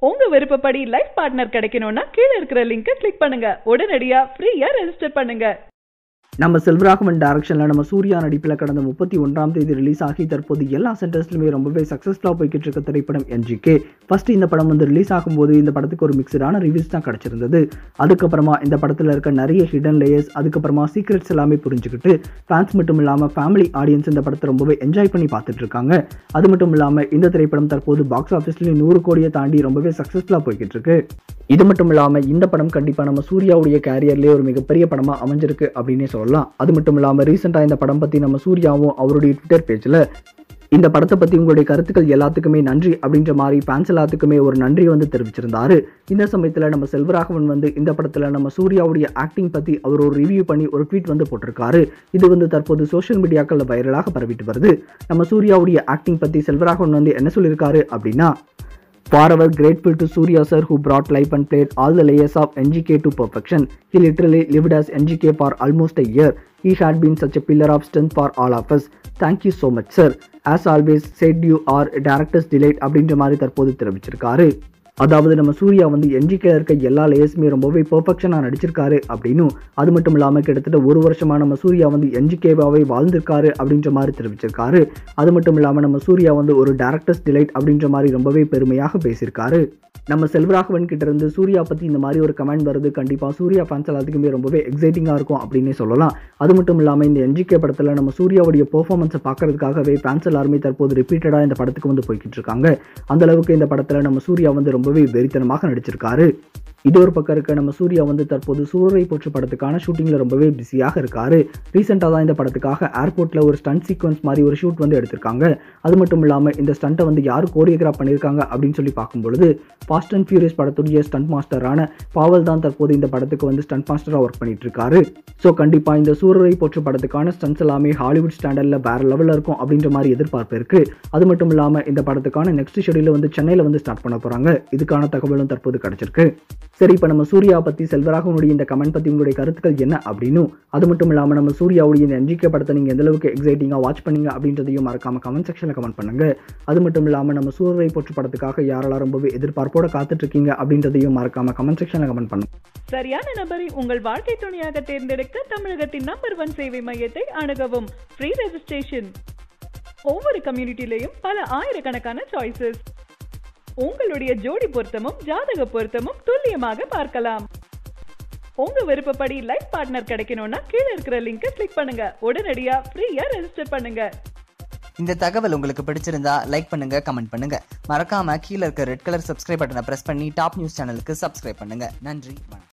உங்க விருப்பப்படி life partner கிடைக்கணும்னா கீழே இருக்கிற லிங்கை கிளிக் பண்ணுங்க உடனடியா ஃப்ரீயா ரெஜிஸ்டர் பண்ணுங்க நம்ம செல்வராகவன் டைரக்ஷனில் நம்ம சூர்யா நடிப்பில் கடந்த முப்பத்தி ஒன்றாம் தேதி ரிலீஸ் ஆகி தற்போது எல்லா சென்டர்ஸ்லையுமே ரொம்பவே சக்ஸஸ்ஃபுல்லாக போய்கிட்டு இருக்க திரைப்படம் என்ஜிகே ஃபர்ஸ்ட் இந்த படம் வந்து ரிலீஸ் ஆகும்போது இந்த படத்துக்கு ஒரு மிக்சடான ரிவ்யூஸ் தான் கிடச்சிருந்தது அதுக்கப்புறமா இந்த படத்தில் இருக்க நிறைய ஹிடன் லேயர்ஸ் அதுக்கப்புறமா சீக்ரெட்ஸ் எல்லாமே புரிஞ்சுக்கிட்டு ஃபேன்ஸ் மட்டும் இல்லாமல் ஃபேமிலி ஆடியன்ஸ் இந்த படத்தை ரொம்பவே என்ஜாய் பண்ணி பார்த்துட்டு இருக்காங்க அது மட்டும் இல்லாமல் இந்த திரைப்படம் தற்போது பாக்ஸ் ஆஃபீஸ்லேயும் நூறு கோடியை தாண்டி ரொம்பவே சக்ஸஸ்ஃபுல்லாக போய்கிட்டு இருக்கு இது மட்டும் இல்லாமல் இந்த படம் கண்டிப்பாக நம்ம சூர்யாவுடைய கேரியர்லேயே ஒரு மிகப்பெரிய படமாக அமைஞ்சிருக்கு அப்படின்னே சொல்லலாம் அது மட்டும் இல்லாமல் ரீசெண்டாக இந்த படம் பற்றி நம்ம சூர்யாவும் அவருடைய ட்விட்டர் பேஜில் இந்த படத்தை பற்றி உங்களுடைய கருத்துக்கள் எல்லாத்துக்குமே நன்றி அப்படின்ற மாதிரி ஃபேன்ஸ் எல்லாத்துக்குமே ஒரு நன்றியை வந்து தெரிவிச்சிருந்தாரு இந்த சமயத்தில் நம்ம செல்வராகவன் வந்து இந்த படத்தில் நம்ம சூர்யாவுடைய ஆக்டிங் பற்றி அவர் ஒரு ரிவ்யூ பண்ணி ஒரு ட்வீட் வந்து போட்டிருக்காரு இது வந்து தற்போது சோஷியல் மீடியாக்களில் வைரலாக பரவிட்டு வருது நம்ம சூர்யாவுடைய ஆக்டிங் பற்றி செல்வராகவன் வந்து என்ன சொல்லியிருக்காரு அப்படின்னா Forever grateful to Surya sir who brought life and played all the layers of NGK to perfection. He literally lived as NGK for almost a year. He had been such a pillar of strength for all of us. Thank you so much sir. As always said you are director's delight அப்படின்ற மாதிரி தற்போது தெரிவிச்சிருக்காரு அதாவது நம்ம சூர்யா வந்து என்ஜிகேல இருக்க எல்லா லேயர்ஸுமே ரொம்பவே பெர்ஃபெக்ஷனாக நடிச்சிருக்காரு அப்படின்னும் அது மட்டும் இல்லாமல் கிட்டத்தட்ட ஒரு வருஷமாக நம்ம சூர்யா வந்து என்ஜிகேவாகவே வாழ்ந்திருக்காரு அப்படின்ற மாதிரி தெரிவிச்சிருக்காரு அது மட்டும் இல்லாமல் நம்ம சூர்யா வந்து ஒரு டேரக்டர்ஸ் டிலைட் அப்படின்ற மாதிரி ரொம்பவே பெருமையாக பேசியிருக்காரு நம்ம செல்வராகவன் கிட்ட இருந்து சூர்யா பற்றி இந்த மாதிரி ஒரு கமெண்ட் வருது கண்டிப்பாக சூர்யா ஃபேன்ஸ் எல்லாத்துக்குமே ரொம்பவே எக்ஸைட்டிங்காக இருக்கும் அப்படின்னே சொல்லலாம் அது மட்டும் இல்லாமல் இந்த என்ஜிகே படத்தில் நம்ம சூர்யாவுடைய பெர்ஃபார்மன்ஸை பார்க்கறதுக்காகவே ஃபேன்ஸ் எல்லாருமே தற்போது ரிப்பீட்டடாக இந்த படத்துக்கு வந்து போய்கிட்டு இருக்காங்க அந்த அளவுக்கு இந்த படத்தில் நம்ம சூர்யா வந்து ரொம்பவே வெறித்தனமாக நடிச்சிருக்காரு இது ஒரு பக்கம் இருக்க நம்ம சூர்யா வந்து தற்போது சூரரை போற்று படத்துக்கான ஷூட்டிங்கில் ரொம்பவே பிஸியாக இருக்காரு ரீசெண்டாக தான் இந்த படத்துக்காக ஏர்போர்ட்டில் ஒரு ஸ்டண்ட் சீக்வன்ஸ் மாதிரி ஒரு ஷூட் வந்து எடுத்திருக்காங்க அது மட்டும் இல்லாமல் இந்த ஸ்டண்ட்டை வந்து யார் கோரியோகிராஃப் பண்ணியிருக்காங்க அப்படின்னு சொல்லி பார்க்கும்பொழுது ஃபாஸ்ட் அண்ட் ஃபியூரியஸ் படத்துடைய ஸ்டண்ட் மாஸ்டரான பாவல் தான் தற்போது இந்த படத்துக்கு வந்து ஸ்டண்ட் மாஸ்டராக ஒர்க் பண்ணிட்டு இருக்காரு ஸோ கண்டிப்பாக இந்த சூரரை போற்று படத்துக்கான ஸ்டண்ட்ஸ் எல்லாமே ஹாலிவுட் ஸ்டாண்டர்டில் வேற லெவலில் இருக்கும் அப்படின்ற மாதிரி எதிர்பார்ப்பு இருக்கு அது மட்டும் இல்லாமல் இந்த படத்துக்கான நெக்ஸ்ட் ஷெடியூல் வந்து சென்னையில் வந்து ஸ்டார்ட் பண்ண போகிறாங்க இதுக்கான தகவலும் தற்போது கிடைச்சிருக்கு சரி இப்போ நம்ம சூர்யா பற்றி செல்வராகவனுடைய இந்த கமெண்ட் பற்றி உங்களுடைய கருத்துக்கள் என்ன அப்படின்னும் அது மட்டும் இல்லாமல் நம்ம சூர்யாவுடைய இந்த என்ஜிகே படத்தை நீங்கள் எந்த அளவுக்கு எக்ஸைட்டிங்காக வாட்ச் பண்ணீங்க அப்படின்றதையும் மறக்காம கமெண்ட் செக்ஷனில் கமெண்ட் பண்ணுங்க அது மட்டும் இல்லாமல் நம்ம சூரரை போற்று படத்துக்காக யாரெல்லாம் ரொம்பவே எதிர்பார்ப்போட காத்துட்டு இருக்கீங்க அப்படின்றதையும் மறக்காம கமெண்ட் செக்ஷனில் கமெண்ட் பண்ணுங்க சரியான நபரை உங்கள் வாழ்க்கை துணையாக தேர்ந்தெடுக்க தமிழகத்தின் நம்பர் ஒன் சேவை மையத்தை அணுகவும் ஃப்ரீ ரெஜிஸ்ட்ரேஷன் ஒவ்வொரு கம்யூனிட்டிலையும் பல ஆயிரக்கணக்கான சாய்ஸஸ் உங்களுடைய ஜோடி பொருத்தமும் ஜாதக பொருத்தமும் துல்லியமாக பார்க்கலாம் உங்க விருப்பப்படி லைஃப் பார்ட்னர் கிடைக்கணும்னா கீழே இருக்கிற லிங்கை கிளிக் பண்ணுங்க உடனடியா ஃப்ரீயா ரெஜிஸ்டர் பண்ணுங்க இந்த தகவல் உங்களுக்கு பிடிச்சிருந்தா லைக் பண்ணுங்க கமெண்ட் பண்ணுங்க மறக்காம கீழே இருக்க ரெட் கலர் சப்ஸ்கிரைப் பட்டனை பிரஸ் பண்ணி டாப் நியூஸ் சேனலுக்கு சப்ஸ்கிரைப் பண்ணுங்க நன்றி வணக்கம்